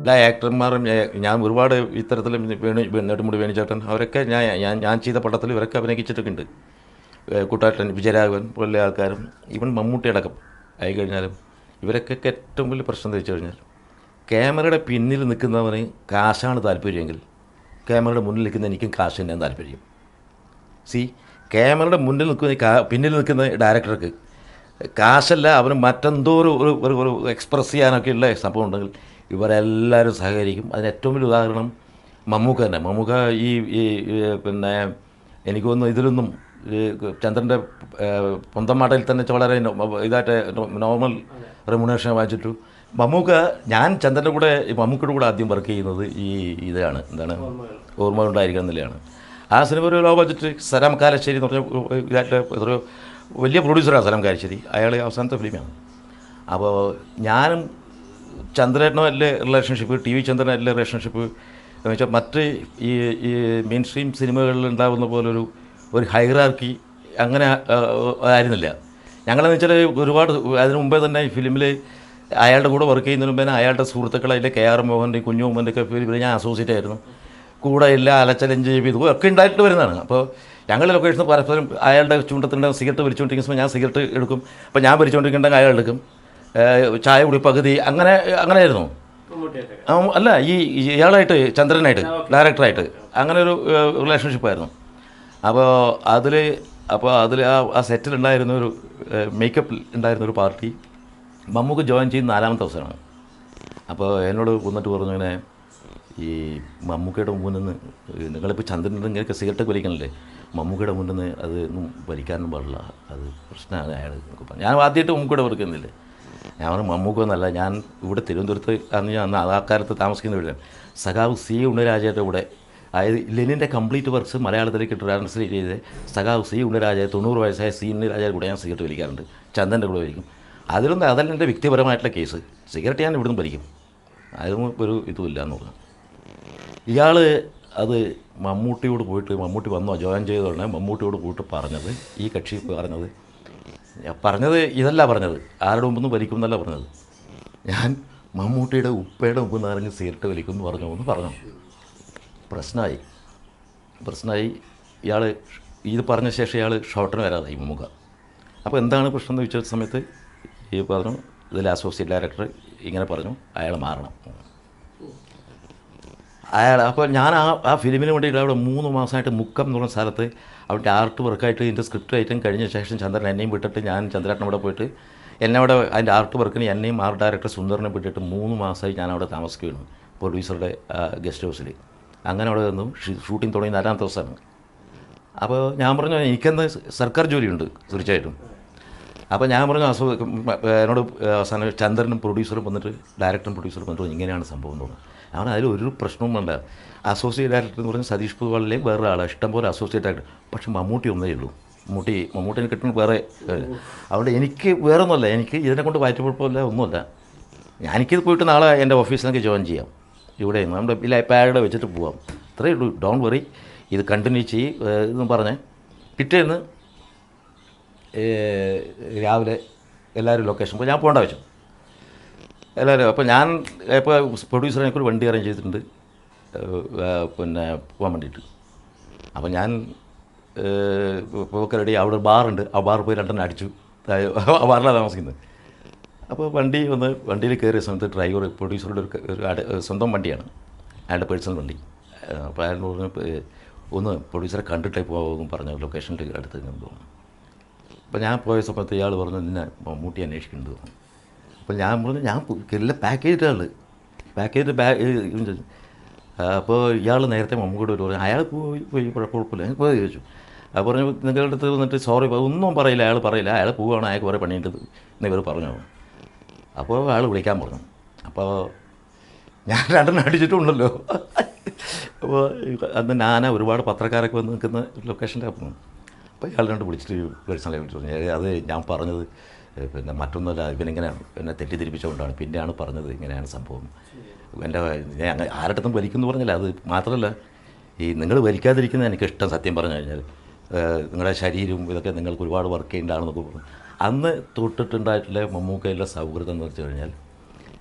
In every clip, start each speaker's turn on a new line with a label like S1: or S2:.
S1: എല്ലാ ആക്ടർമാരും ഞാൻ- ഞാൻ ഒരുപാട് ഇത്തരത്തിൽ വേണു നെടുമുടി വേണിച്ചേട്ടൻ അവരൊക്കെ ഞാൻ ഞാൻ ഞാൻ ചെയ്ത പടത്തിൽ ഇവരൊക്കെ അഭിനയിച്ചിട്ടൊക്കെ ഉണ്ട് ഏഹ് കുട്ടാട്ടൻ വിജയരാഘവൻ പോലുള്ള ആൾക്കാരും ഈവൻ മമ്മൂട്ടി അടക്കം ആയി കഴിഞ്ഞാലും ഇവരൊക്കെ ഏറ്റവും വലിയ പ്രശ്നം എന്ന് വെച്ച് കഴിഞ്ഞാൽ ക്യാമറയുടെ പിന്നിൽ നിൽക്കുന്നവന് കാശാണ് താല്പര്യമെങ്കിൽ ക്യാമറയുടെ മുന്നിൽ നിൽക്കുന്ന എനിക്കും കാശ് തന്നെയാണ് താല്പര്യം സി ക്യാമറയുടെ മുന്നിൽ നിൽക്കുന്ന ഈ കാ- പിന്നിൽ നിൽക്കുന്ന ഡയറക്ടർക്ക് കാശല്ല അവന് മറ്റെന്തോ ഒരു ഒരു ഒരു ഒരു എക്സ്പ്രസ് ചെയ്യാനൊക്കെ ഉള്ള സംഭവം ഉണ്ടെങ്കിൽ ഇവരെല്ലാവരും സഹകരിക്കും അതിന് ഏറ്റവും വലിയ ഉദാഹരണം മമ്മൂക്ക തന്നെ മമ്മൂക്ക ഈ ഈ ഈ പിന്നെ എനിക്ക് തോന്നുന്നു ഇതിലൊന്നും ഈ ചന്ദ്രൻ്റെ പൊന്തമാട്ടയിൽ തന്നെ വളരെ നോ- ഇതായിട്ട് നോർമൽ റെമുനേഷൻ വാങ്ങിച്ചിട്ടു മമ്മൂക്ക ഞാൻ ചന്ദ്രൻ്റെ കൂടെ ഈ മമ്മൂക്കയുടെ കൂടെ ആദ്യം വർക്ക് ചെയ്യുന്നത് ഈ ഇതാണ് എന്താണ് ഓർമ്മ ഉണ്ടായിരിക്കണം എന്നുള്ളതാണ് ആ സിനിമ ഒരു ലോ ബഡ്ജറ്റ് സലാം കാലശ്ശേരി എന്ന് പറഞ്ഞ ഇതായിട്ട് ഒരു വലിയ പ്രൊഡ്യൂസറാണ് സലാം കാലശ്ശേരി അയാൾ അവസാനത്തെ ഫിലിമാണ് അപ്പോൾ ഞാനും ചന്ദ്രേട്ടനും അല്ലേ റിലേഷൻഷിപ്പ് ടി വി ചന്ദ്രൻ അല്ലേ റിലേഷൻഷിപ്പ് എന്ന് വെച്ചാൽ മറ്റ് ഈ ഈ മെയിൻ സ്ട്രീം സിനിമകളിൽ ഉണ്ടാകുന്ന പോലൊരു ഒരു ഹൈറാർക്കി അങ്ങനെ ആ, ആയിരുന്നില്ല ഞങ്ങളെന്ന് വെച്ചാൽ ഒരുപാട് അതിന് മുമ്പേ തന്നെ ഈ ഫിലിമിൽ അയാളുടെ കൂടെ വർക്ക് ചെയ്യുന്നതിന് മുമ്പേ തന്നെ അയാളുടെ സുഹൃത്തുക്കളായിട്ട് കെ ആർ മോഹൻ്റെ കുഞ്ഞു മോഹൻ്റെ ഒക്കെ ഫിലിമിൽ ഞാൻ അസോസിയേറ്റ് ആയിരുന്നു കൂടെ ഇല്ല അലച്ചലഞ്ച് ചെയ്തു ഒക്കെ ഉണ്ടായിട്ട് വരുന്നതാണ് അപ്പോൾ ഞങ്ങൾ ലൊക്കേഷനിൽ പരസ്പരം അയാളുടെ ചൂണ്ടത്തിൻ്റെ സിഗരറ്റ് വലിച്ചുകൊണ്ടിരിക്കുന്ന സമയം ഞാൻ സിഗരറ്റ് എടുക്കും അപ്പോൾ ഞാൻ വലിച്ചുകൊണ്ടിരിക്കേണ്ടെങ്കിൽ അയാൾ എടുക്കും ഏഹ് ചായ കുടി പകുതി അങ്ങനെ അങ്ങനെയായിരുന്നു ആ, അല്ല ഈ ഈ ഇയാളായിട്ട് ചന്ദ്രനായിട്ട് ഡയറക്ടറായിട്ട് അങ്ങനെ ഒരു റിലേഷൻഷിപ്പായിരുന്നു അപ്പോൾ അതിൽ അപ്പോൾ അതിൽ ആ ആ സെറ്റിലുണ്ടായിരുന്ന ഒരു മേക്കപ്പിൽ ഉണ്ടായിരുന്ന ഒരു പാർട്ടി മമ്മൂക്ക് ജോയിൻ ചെയ്യുന്ന നാലാമത്തെ ദിവസമാണ് അപ്പോൾ എന്നോട് വന്നിട്ട് പറഞ്ഞു ഇങ്ങനെ ഈ മമ്മൂക്കയുടെ മുന്നിൽ നിന്ന് നിങ്ങളിപ്പോൾ ചന്ദ്രൻ്റെ ഇങ്ങനെയൊക്കെ സിഗരറ്റ് വലിക്കണല്ലേ മമ്മൂക്കയുടെ മുന്നിൽ നിന്ന് അത് ഒന്നും വലിക്കാനും പാടില്ല അത് പ്രശ്നമാണ് അയാൾ എന്നൊക്കെ പറഞ്ഞു ഞാൻ ആദ്യമായിട്ട് മമ്മൂക്കയുടെ വർക്കുന്നില്ലേ ഞാൻ പറഞ്ഞു മമ്മൂക്കൊന്നല്ല ഞാൻ ഇവിടെ തിരുവനന്തപുരത്ത് അന്ന് ഞാൻ അന്ന് ആ കാലത്ത് താമസിക്കുന്ന വീടാണ് സഖാവ് സി ഉണ്ണരാജയുടെ കൂടെ അതായത് ലെനിൻ്റെ കംപ്ലീറ്റ് വർക്ക്സ് മലയാളത്തിലേക്ക് ട്രാൻസ്ലേറ്റ് ചെയ്ത് സഖാവ് സി ഉണ്ണരാജ തൊണ്ണൂറ് വയസ്സായ സി ഉണ്ണരാജയുടെ കൂടെ ഞാൻ സിഗരറ്റ് വലിക്കാറുണ്ട് ചന്ദൻ്റെ കൂടെ വലിക്കും അതിലൊന്നും അതല്ല എൻ്റെ വ്യക്തിപരമായിട്ടുള്ള കേസ് സിഗരറ്റ് ഞാൻ ഇവിടുന്ന് വലിക്കും അതൊന്നും ഒരു ഇതുമില്ല എന്ന് പറഞ്ഞു ഇയാൾ അത് മമ്മൂട്ടിയോട് പോയിട്ട് മമ്മൂട്ടി വന്നോ ജോയിൻ ചെയ്തോടനെ മമ്മൂട്ടിയോട് പോയിട്ട് പറഞ്ഞത് ഈ കക്ഷി പറഞ്ഞത് ഞാൻ പറഞ്ഞത് ഇതല്ല പറഞ്ഞത് ആരുടെ മുമ്പ് നിന്ന് വലിക്കും എന്നല്ല പറഞ്ഞത് ഞാൻ മമ്മൂട്ടിയുടെ ഉപ്പയുടെ മുമ്പ് നിന്ന് ഇറങ്ങി സിഗരറ്റ് വലിക്കും എന്ന് പറഞ്ഞു എന്ന് പറഞ്ഞു പ്രശ്നമായി പ്രശ്നമായി ഇയാൾ ഇത് പറഞ്ഞ ശേഷം ഇയാൾ ഷോട്ടിന് വരാതായി മമ്മൂക്ക അപ്പോൾ എന്താണ് പ്രശ്നം എന്ന് ചോദിച്ച സമയത്ത് ഈ പറഞ്ഞു ഇതിൽ അസോസിയേറ്റ് ഡയറക്ടർ ഇങ്ങനെ പറഞ്ഞു അയാൾ മാറണം അയാൾ അപ്പോൾ ഞാൻ ആ ആ ഫിലിമിന് വേണ്ടിയിട്ട് അവിടെ മൂന്ന് മാസമായിട്ട് മുക്കം എന്ന് പറഞ്ഞ സ്ഥലത്ത് അവിടെ ആർട്ട് വർക്കായിട്ട് ഇതിൻ്റെ സ്ക്രിപ്റ്റ് ഐറ്റം കഴിഞ്ഞ ശേഷം ചന്ദ്രൻ എന്നെയും വിട്ടിട്ട് ഞാൻ ചന്ദ്രേട്ടൻ അവിടെ പോയിട്ട് എന്നെ അവിടെ അതിൻ്റെ ആർട്ട് വർക്കിന് എന്നെയും ആർട്ട് ഡയറക്ടർ സുന്ദറിനെ വിട്ടിട്ട് മൂന്ന് മാസമായി ഞാൻ അവിടെ താമസിക്കുകയാണ് പ്രൊഡ്യൂസറുടെ ഗസ്റ്റ് ഹൗസിൽ അങ്ങനെ അവിടെ നിന്നു ഷൂട്ടിംഗ് തുടങ്ങി നാലാമത്തെ ദിവസമാണ് അപ്പോൾ ഞാൻ പറഞ്ഞു എനിക്കെന്ത് സർക്കാർ ജോലിയുണ്ട് തീർച്ചയായിട്ടും അപ്പോൾ ഞാൻ പറഞ്ഞു അസോ എന്നോട് അവസാനം ചന്ദ്രനും പ്രൊഡ്യൂസറും വന്നിട്ട് ഡയറക്ടറും പ്രൊഡ്യൂസറും വന്നിട്ട് പറഞ്ഞു, ഇങ്ങനെയാണ് സംഭവം എന്ന് പറഞ്ഞു അവൻ അതിൽ ഒരു പ്രശ്നവും വേണ്ട അസോസിയേറ്റ് ഡയറക്ടർ എന്ന് പറഞ്ഞാൽ സതീഷ് പുതുവാളിലെ വേറെ ആളാണ് ഇഷ്ടംപോലെ അസോസിയേറ്റ് ഡയറക്ടർ പക്ഷെ മമ്മൂട്ടി ഒന്നേ ഉള്ളൂ മമ്മൂട്ടി മമ്മൂട്ടിനെ കിട്ടുന്ന വേറെ ഏഹ്. അതുകൊണ്ട് എനിക്ക് വേറെ ഒന്നുമല്ല എനിക്ക് ഇതിനെ കൊണ്ട് വയറ്റുകുഴപ്പമില്ല ഒന്നുമില്ല എനിക്കിത് പോയിട്ട് നാളെ എൻ്റെ ഓഫീസിലേക്ക് ജോയിൻ ചെയ്യാം ഇവിടെ നമ്മുടെ ഇല്ല പാഡ് വെച്ചിട്ട് പോവാം ഇത്രയേ ഉള്ളൂ ഡോൺ വറി ഇത് കണ്ടിന്യൂ ചെയ്യ് ഏഹ് ഇതെന്ന് പറഞ്ഞ് പിറ്റേന്ന് ഏഹ് രാവിലെ എല്ലാവരും ലൊക്കേഷൻ പോയി ഞാൻ പോകേണ്ട വെച്ചു എല്ലാവരും അപ്പോൾ ഞാൻ ഇപ്പോൾ പ്രൊഡ്യൂസറെ എനിക്കൊരു വണ്ടി അറേഞ്ച് ചെയ്തിട്ടുണ്ട് ഏഹ് ഏഹ് പിന്നെ പോകാൻ വേണ്ടിയിട്ട് അപ്പോൾ ഞാൻ പോക്കെ റെഡി അവിടെ ഒരു ബാറുണ്ട് ആ ബാർ പോയി രണ്ടെണ്ണം അടിച്ചു ആ ബാറിലാണ് താമസിക്കുന്നത് അപ്പോൾ വണ്ടി വന്ന് വണ്ടിയിൽ കയറിയ സമയത്ത് ഡ്രൈവർ പ്രൊഡ്യൂസറുടെ ഒരു ക- ഒരു അട- സ്വന്തം വണ്ടിയാണ് അയാളുടെ പേഴ്സണൽ വണ്ടി ഏഹ് അപ്പോൾ അയാൾ പറഞ്ഞു "ഏഹ് ഒന്ന് പ്രൊഡ്യൂസറെ കണ്ടിട്ടേ പോകും പറഞ്ഞു ലൊക്കേഷൻ്റെ അടുത്ത് നിന്ന് പോകും അപ്പോൾ ഞാൻ പോയ സമയത്ത് ഇയാൾ പറഞ്ഞു നിന്നെ മമ്മൂട്ടി അന്വേഷിക്കുന്നുണ്ട് പറഞ്ഞു. അപ്പോൾ ഞാൻ പറഞ്ഞു ഞാൻ പു- എല്ലാം പാക്ക് ചെയ്തിട്ടാണ് പാക്ക് ചെയ്തിട്ട് ബാഗ് അപ്പോൾ ഇയാൾ നേരത്തെ മമ്മൂക്കോട് ഒരു പറഞ്ഞു അയാൾ പോയി പോയി കുഴപ്പ- കുഴപ്പമില്ല ഞാൻ പോയി ചോദിച്ചു അപ്പോൾ പറഞ്ഞു നിങ്ങളുടെ അടുത്ത് വന്നിട്ട് സോറി ഒന്നും പറയില്ല അയാൾ പറയില്ല അയാൾ പോവുകയാണ് അയാൾക്ക് കുറേ പണിയുണ്ട് എന്ന് ഇവർ പറഞ്ഞു അപ്പോൾ അയാൾ വിളിക്കാൻ പറഞ്ഞു അപ്പോൾ ഞാൻ രണ്ടെണ്ണം അടിച്ചിട്ടുണ്ടല്ലോ അപ്പോൾ അന്ന് ഞാൻ ഒരുപാട് പത്രക്കാരൊക്കെ വന്ന് നിൽക്കുന്ന ലൊക്കേഷൻ്റെ അപ്പം അപ്പോൾ ഇയാൾ രണ്ട് വിളിച്ചിട്ട് പേഴ്സണലായി വിളിച്ചു പറഞ്ഞു "ഏയ് അത് ഞാൻ പറഞ്ഞത് ഏ, പിന്നെ മറ്റൊന്നുമല്ല ഇവനിങ്ങനെ എന്നെ തെറ്റിദ്ധരിപ്പിച്ചുകൊണ്ടാണ് പിന്നെയാണ് പറഞ്ഞത് ഇങ്ങനെയാണ് സംഭവം എൻ്റെ ഞാൻ അങ്ങ് ആരുടെ അടുത്തും വലിക്കുന്നു പറഞ്ഞില്ല അത് മാത്രമല്ല ഈ നിങ്ങൾ വലിക്കാതിരിക്കുന്നത് എനിക്ക് ഇഷ്ടം സത്യം പറഞ്ഞു കഴിഞ്ഞാൽ ഏഹ് നിങ്ങളുടെ ശരീരവും ഇതൊക്കെ നിങ്ങൾക്ക് ഒരുപാട് വർക്ക് ചെയ്യേണ്ടതാണെന്നൊക്കെ പറഞ്ഞു അന്ന് തൊട്ടിട്ടുണ്ടായിട്ടുള്ള മമ്മൂക്കയിലെ സൗഹൃദം എന്ന് വെച്ച് കഴിഞ്ഞാൽ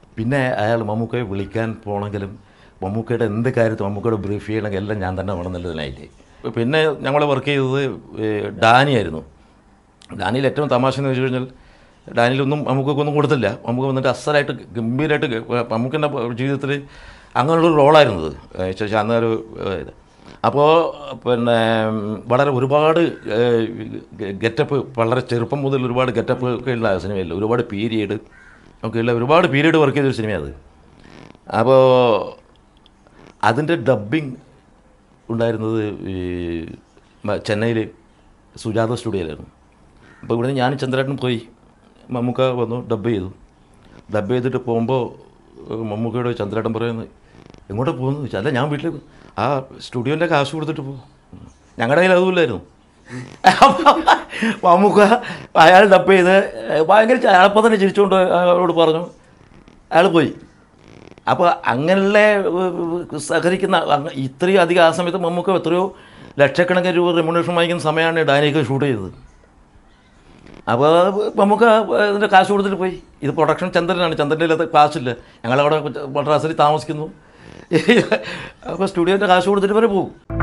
S1: പിന്നെ അയാൾ മമ്മൂക്കയെ വിളിക്കാൻ പോകണമെങ്കിലും മമ്മൂക്കയുടെ എന്ത് കാര്യത്തിൽ മമ്മൂക്കയുടെ ബ്രീഫ് ചെയ്യണമെങ്കിൽ എല്ലാം ഞാൻ തന്നെ വേണമെന്നുള്ളതിനായില്ലേ പിന്നെ ഞങ്ങൾ വർക്ക് ചെയ്തത് ഏഹ്, ഡാനിയായിരുന്നു ഡാനിയിൽ ഏറ്റവും തമാശ എന്ന് വെച്ച് കഴിഞ്ഞാൽ ഡാനിയിലൊന്നും നമുക്കൊന്നും കൊടുത്തില്ല നമുക്ക് വന്നിട്ട് അസലായിട്ട് ഗംഭീരമായിട്ട് നമുക്കെൻ്റെ ജീവിതത്തിൽ അങ്ങനെയുള്ളൊരു റോളായിരുന്നത് ചേച്ചി അന്നൊരു ഇത് അപ്പോൾ പിന്നെ വളരെ ഒരുപാട് ഗെറ്റപ്പ് വളരെ ചെറുപ്പം മുതൽ ഒരുപാട് ഗെറ്റപ്പ് ഒക്കെ ഉള്ള സിനിമയല്ല ഒരുപാട് പീരീഡ് ഒക്കെ ഉള്ള ഒരുപാട് പീരീഡ് വർക്ക് ചെയ്തൊരു സിനിമയാണ് അപ്പോൾ അതിൻ്റെ ഡബ്ബിങ് ഉണ്ടായിരുന്നത് ഈ ചെന്നൈയിൽ സുജാത സ്റ്റുഡിയോയിലായിരുന്നു അപ്പോൾ ഇവിടെ ഞാൻ ചന്ദ്രേട്ടൻ പോയി മമ്മൂക്ക വന്നു ഡബ് ചെയ്തു ഡബ് ചെയ്തിട്ട് പോകുമ്പോൾ മമ്മൂക്കയോട് ചന്ദ്രേട്ടൻ പറയുന്നത് എങ്ങോട്ടാ പോകുന്നു ചോദിച്ചാൽ അല്ല ഞാൻ വീട്ടിൽ ആ സ്റ്റുഡിയോൻ്റെ കാശ് കൊടുത്തിട്ട് പോകും ഞങ്ങളുടെ കയ്യിൽ അതുമില്ലായിരുന്നു മമ്മൂക്ക അയാൾ ഡബ് ചെയ്ത് ഭയങ്കര ച- അയാളപ്പം തന്നെ ചിരിച്ചുകൊണ്ട് അയാളോട് പറഞ്ഞു അയാൾ പോയി അപ്പോൾ അങ്ങനെയുള്ള ഏഹ്, സഹകരിക്കുന്ന അങ്ങ- ഇത്രയും അധികം ആ സമയത്ത് മമ്മൂക്ക എത്രയോ ലക്ഷക്കണക്കിന് രൂപ റെമുനേഷൻ വാങ്ങിക്കുന്ന സമയമാണ് ഡാനിയൊക്കെ ഷൂട്ട് ചെയ്തത് അപ്പോൾ നമുക്ക് ഇതിൻ്റെ കാശ് കൊടുത്തിട്ട് പോയി ഇത് പ്രൊഡക്ഷൻ ചന്ദ്രനാണ് ചന്ദ്രൻ്റെ ഇല്ലാത്ത കാശില്ല ഞങ്ങളവിടെ മദ്രാസിൽ താമസിക്കുന്നു അപ്പോൾ സ്റ്റുഡിയോൻ്റെ കാശ് കൊടുത്തിട്ട് വരെ പോകും